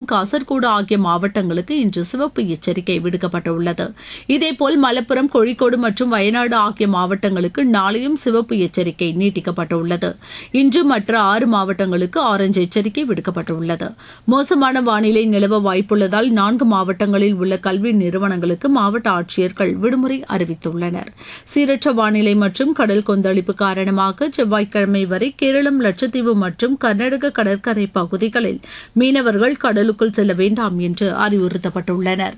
காசர்கோடு ஆகிய மாவட்டங்களுக்கு இன்று சிவப்பு எச்சரிக்கை விடுக்கப்பட்டுள்ளது இதேபோல் மலப்புரம் கோழிக்கோடு மற்றும் வயநாடு ஆகிய மாவட்டங்களுக்கு நாளையும் சிவப்பு எச்சரிக்கை நீட்டிக்கப்பட்டுள்ளது இன்று மற்ற ஆறு மாவட்டங்களுக்கு ஆரஞ்சு எச்சரிக்கை விடுக்கப்பட்டுள்ளது மோசமான வானிலை நிலவ வாய்ப்புள்ளதால் நான்கு மாவட்டங்களில் உள்ள கல்வி நிறுவனங்களுக்கு மாவட்ட ஆட்சியர்கள் விடுமுறை அறிவித்துள்ளனர் சீரற்ற வானிலை மற்றும் கடல் கொந்தளிப்பு காரணமாக செவ்வாய்க்கிழமை வரை கேரளம் லட்சத்தீவு மற்றும் கர்நாடக கடற்கரை பகுதிகளில் மீனவர்கள் கடலுக்குள் செல்ல வேண்டாம் என்று அறிவுறுத்தப்பட்டுள்ளனர்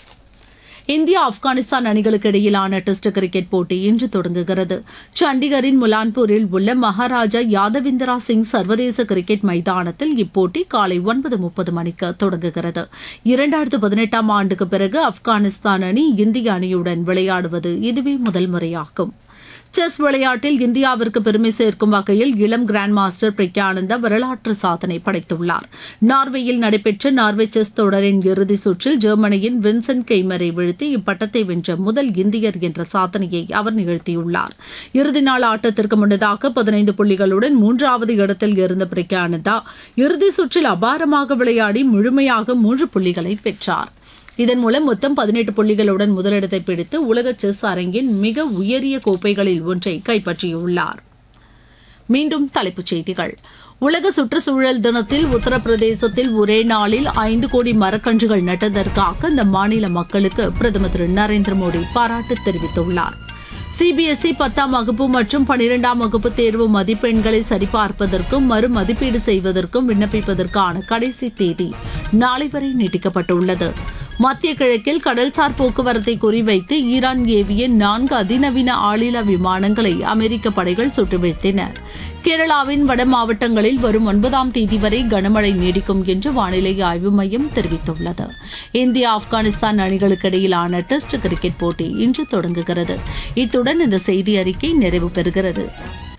இந்தியா ஆப்கானிஸ்தான் அணிகளுக்கு இடையிலான டெஸ்ட் கிரிக்கெட் போட்டி இன்று தொடங்குகிறது சண்டிகரின் முலான்பூரில் உள்ள மகாராஜா யாதவிந்திரா சிங் சர்வதேச கிரிக்கெட் மைதானத்தில் இப்போட்டி காலை ஒன்பது முப்பது மணிக்கு தொடங்குகிறது இரண்டாயிரத்து பதினெட்டாம் ஆண்டுக்கு பிறகு ஆப்கானிஸ்தான் அணி இந்திய அணியுடன் விளையாடுவது இதுவே முதல் முறையாகும் செஸ் விளையாட்டில் இந்தியாவிற்கு பெருமை சேர்க்கும் வகையில் இளம் கிராண்ட் மாஸ்டர் பிரக்யானந்தா வரலாற்று சாதனை படைத்துள்ளார் நார்வேயில் நடைபெற்ற நார்வே செஸ் தொடரின் இறுதி சுற்றில் ஜெர்மனியின் வின்சென்ட் கெய்மரை வீழ்த்தி இப்பட்டத்தை வென்ற முதல் இந்தியர் என்ற சாதனையை அவர் நிகழ்த்தியுள்ளார் இறுதி நாள் ஆட்டத்திற்கு முன்னதாக பதினைந்து புள்ளிகளுடன் மூன்றாவது இடத்தில் இருந்த பிரக்யானந்தா இறுதி சுற்றில் அபாரமாக விளையாடி முழுமையாக மூன்று புள்ளிகளை பெற்றார் இதன் மூலம் மொத்தம் பதினெட்டு புள்ளிகளுடன் முதலிடத்தை பிடித்து உலக செஸ் அரங்கின் மிக உயரிய கோப்பைகளில் ஒன்றை கைப்பற்றியுள்ளார் மீண்டும் தலைப்புச் செய்திகள் உலக சுற்றுச்சூழல் தினத்தில் உத்தரப்பிரதேசத்தில் ஒரே நாளில் ஐந்து கோடி மரக்கன்றுகள் நட்டதற்காக அந்த மாநில மக்களுக்கு பிரதமர் திரு நரேந்திர மோடி பாராட்டு தெரிவித்துள்ளார் சிபிஎஸ்இ பத்தாம் வகுப்பு மற்றும் பனிரெண்டாம் வகுப்பு தேர்வு மதிப்பெண்களை சரிபார்ப்பதற்கும் மறு மதிப்பீடு செய்வதற்கும் விண்ணப்பிப்பதற்கான கடைசி தேதி நாளை வரை நீட்டிக்கப்பட்டுள்ளது மத்திய கிழக்கில் கடல்சார் போக்குவரத்தை குறிவைத்து ஈரான் ஏவிய நான்கு அதிநவீன ஆளில்லா விமானங்களை அமெரிக்க படைகள் சுட்டு வீழ்த்தின கேரளாவின் வட மாவட்டங்களில் வரும் ஒன்பதாம் தேதி வரை கனமழை நீடிக்கும் என்று வானிலை ஆய்வு மையம் தெரிவித்துள்ளது இந்தியா ஆப்கானிஸ்தான் அணிகளுக்கு இடையிலான டெஸ்ட் கிரிக்கெட் போட்டி இன்று தொடங்குகிறது இத்துடன் இந்த செய்தி அறிக்கை நிறைவு பெறுகிறது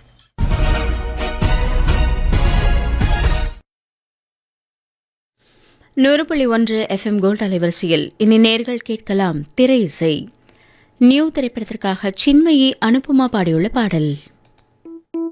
நூறு புள்ளி ஒன்று எஃப்எம் கோல்ட் அலைவரிசையில் இனி நேர்கள் கேட்கலாம் திரை இசை நியூ திரைப்படத்திற்காக சின்மயி அனுப்புமா பாடியுள்ள பாடல்